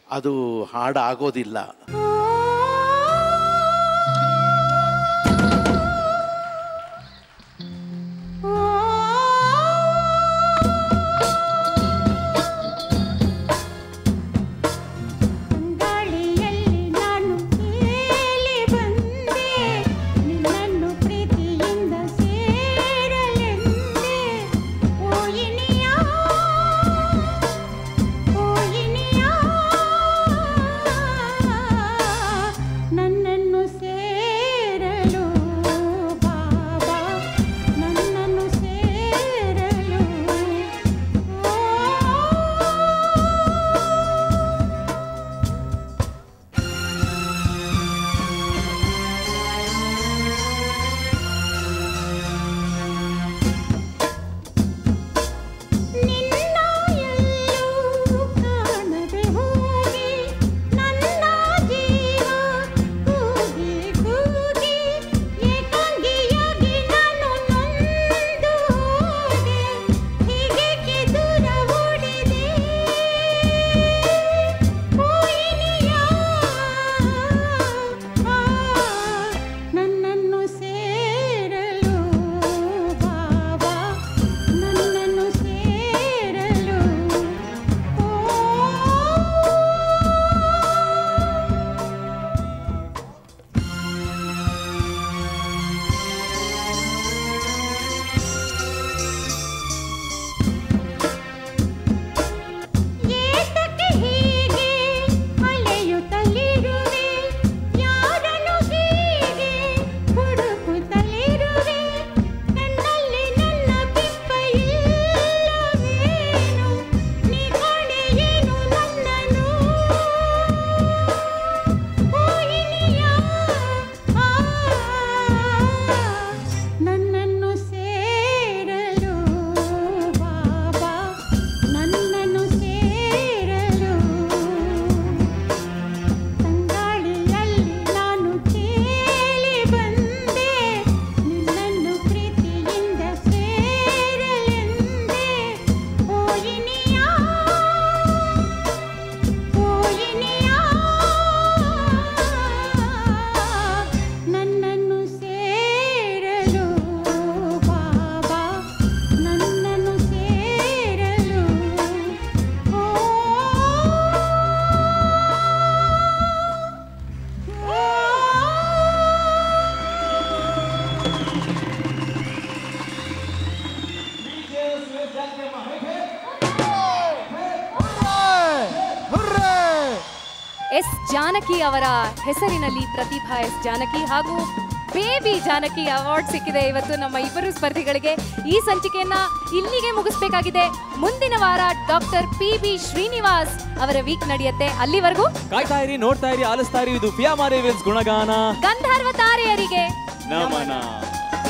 ಅದು ಹಾಡಾಗೋದಿಲ್ಲ ಗಾಳಿಯಲ್ಲಿ ನಾನು ತೇಲಿ ಬಂದೆ ನಿನ್ನನ್ನು ಪ್ರೀತಿಯಿಂದ ಸೇರಲೆಂದೆ ಓಯಿನಿಯ ಓಯಿನಿಯ ನನ್ನನ್ನು ಸೇರಲು ಬಾಬಾ ನನ್ನನ್ನು ಸೇರಲು ಓ ನಿನ್ನ ಎಲ್ಲೂ ಕಾಣದೆ ಹೋಗಿ ನನ್ನ ಜೀವ ಕೂಗಿ ಕೂಗಿ ಏಕಾಂಗಿಯಾಗಿ ನಾನು ನೊಂದು ಹೋದೆ ಹೀಗೇಕೆ ದೂರ ಓಡಿದೆ ಓಯಿನಿಯ ನನ್ನನ್ನು ಸೇರಲು ಬಾಬಾ ನನ್ನನ್ನು ಸೇರಲು ಓ ಏತಕ್ಕೆ ಹೀಗೆ ಅಲೆಯುತ್ತಲಿರುವೆ ಯಾರನ್ನು ಹೀಗೆ ಹುಡುಕುತ್ತಲಿರುವೆ ನನ್ನಲ್ಲಿ ನನ್ನ ಬಿಂಬ ಇಲ್ಲವೇನು ನೀ ಕಾಣೆಯೇನು ನನ್ನನ್ನು ಓಯಿನಿಯ ಆ ನನ್ನನ್ನು ಸೇರಲು ಬಾಬಾ ನನ್ನನ್ನು ಸೇರಲು ತಂಗಾಳಿಯಲ್ಲಿ ನಾನು ತೇಲಿ ಬಂದೆ ನಿನ್ನನ್ನು ಪ್ರೀತಿಯಿಂದ ಸೇರಲೆಂದೆ ಓಯಿನಿಯ ಓಯಿನಿಯ ನನ್ನನ್ನು ಸೇರಲು ಬಾಬಾ ನನ್ನನ್ನು ಸೇರಲು ಓ ಎಸ್ ಜಾನಕಿ ಅವರ ಹೆಸರಿನಲ್ಲಿ ಪ್ರತಿಭಾ ಎಸ್ ಜಾನಕಿ ಹಾಗೂ ಬೇಬಿ ಜಾನಕಿ ಅವಾರ್ಡ್ ಸಿಕ್ಕಿದೆ ಇವತ್ತು ನಮ್ಮ ಇಬ್ಬರು ಸ್ಪರ್ಧಿಗಳಿಗೆ ಈ ಸಂಚಿಕೆಯನ್ನ ಇಲ್ಲಿಗೆ ಮುಗಿಸ್ಬೇಕಾಗಿದೆ ಮುಂದಿನ ವಾರ ಡಾಕ್ಟರ್ ಪಿ ಬಿ ಶ್ರೀನಿವಾಸ್ ಅವರ ವೀಕ್ ನಡೆಯುತ್ತೆ ಅಲ್ಲಿವರೆಗೂ ಕಾಯ್ತಾ ಇರಿ ನೋಡ್ತಾ ಇರಿ ಆಲಿಸ್ತಾ ಇರಿ ಇದು ಫಿಯಾಮಾರೆ ವಿಲ್ಸ್ ಗುಣಗಾನ ಗಂಧರ್ವ ತಾರೆಯರಿಗೆ ನಮನ